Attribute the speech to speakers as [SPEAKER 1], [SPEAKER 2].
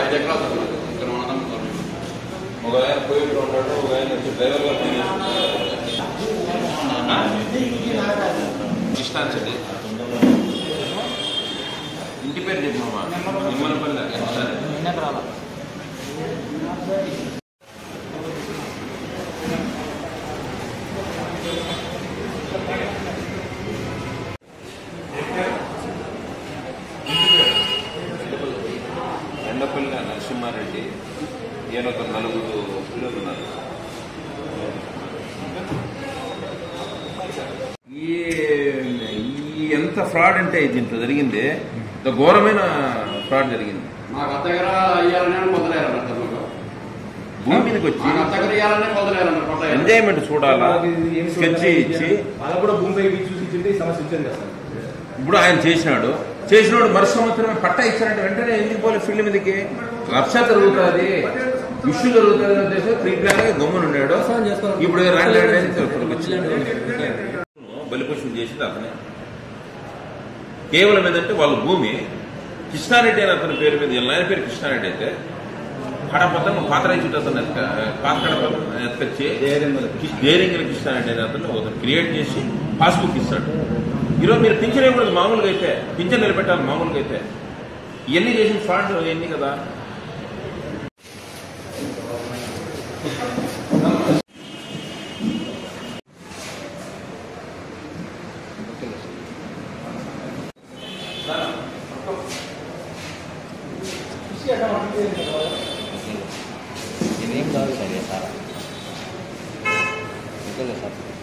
[SPEAKER 1] ఐదు ఎకరాలు సార్ మాది. ఇక్కడ మన అన్నదమ్ములు ఉన్నారు.
[SPEAKER 2] ఒక ఆయన పోయిట్లో ఉంటాడు ఒక ఆయన వచ్చి డ్రైవర్ గా ఇష్టాంచండి ఇంటి పేరు చెప్పమా నిమ్మలపల్లి సరే ఎండపల్లి నరసింహారెడ్డి ఈయన ఒక నలుగురు పిల్లలు ఉన్నారు ఈ ఈ ఎంత ఫ్రాడ్ అంటే దీంట్లో జరిగింది ఇంత ఘోరమైన ఫ్రాడ్ జరిగింది
[SPEAKER 1] మాకు అత్త దగ్గర ఇయ్యాలని పొందలేరన్నారు సార్ మాకు
[SPEAKER 2] భూమి మీదకి వచ్చి
[SPEAKER 1] మాకు అత్త దగ్గర ఇయ్యాలని పొందలేరన్నారు కొత్త
[SPEAKER 2] ఎంజాయ్మెంట్ చూడాలా స్కెచ్ ఇచ్చి
[SPEAKER 3] వాళ్ళకు కూడా భూమి పైకి చూసి ఇచ్చింటే ఈ సమస్య వచ్చింది కదా సార్
[SPEAKER 2] ఇప్పుడు ఆయన చేసినాడు చేసినాడు మరు సంవత్సరమే పట్టా ఇచ్చారంటే వెంటనే ఎందుకు పోలే ఫీల్డ్ మీదకి రక్ష జరుగుతుంది ఇష్యూ జరుగుతుంది అనే ఉద్దేశం ప్రీ ప్లాన్ గా గమ్మునున్నాడు ఇప్పుడు రండి రండి అని ఇక్కడికి వచ్చి బలిపశువు చేసింది అతనే కేవలం ఏంటంటే వాళ్ళ భూమి కృష్ణారెడ్డి అని అతని పేరు మీద వీళ్ళ ఆయన పేరు కృష్ణారెడ్డి అయితే కడపతను పాతరాయి చుట్టూ అతను పాత కడప ఎత్తుకొచ్చి డేరింగ్ కృష్ణారెడ్డి అని అతను ఒకరు క్రియేట్ చేసి పాస్బుక్ ఇస్తాడు ఈరోజు మీరు పింఛన్ ఇవ్వకూడదు మామూలుగా అయితే పింఛన్ నిలబెట్టాలి మామూలుగా అయితే ఇవన్నీ చేసిన ఫ్రాడ్ ఇవన్నీ కదా
[SPEAKER 4] ఇదేం కాదు సార్ సారా ఓకే సార్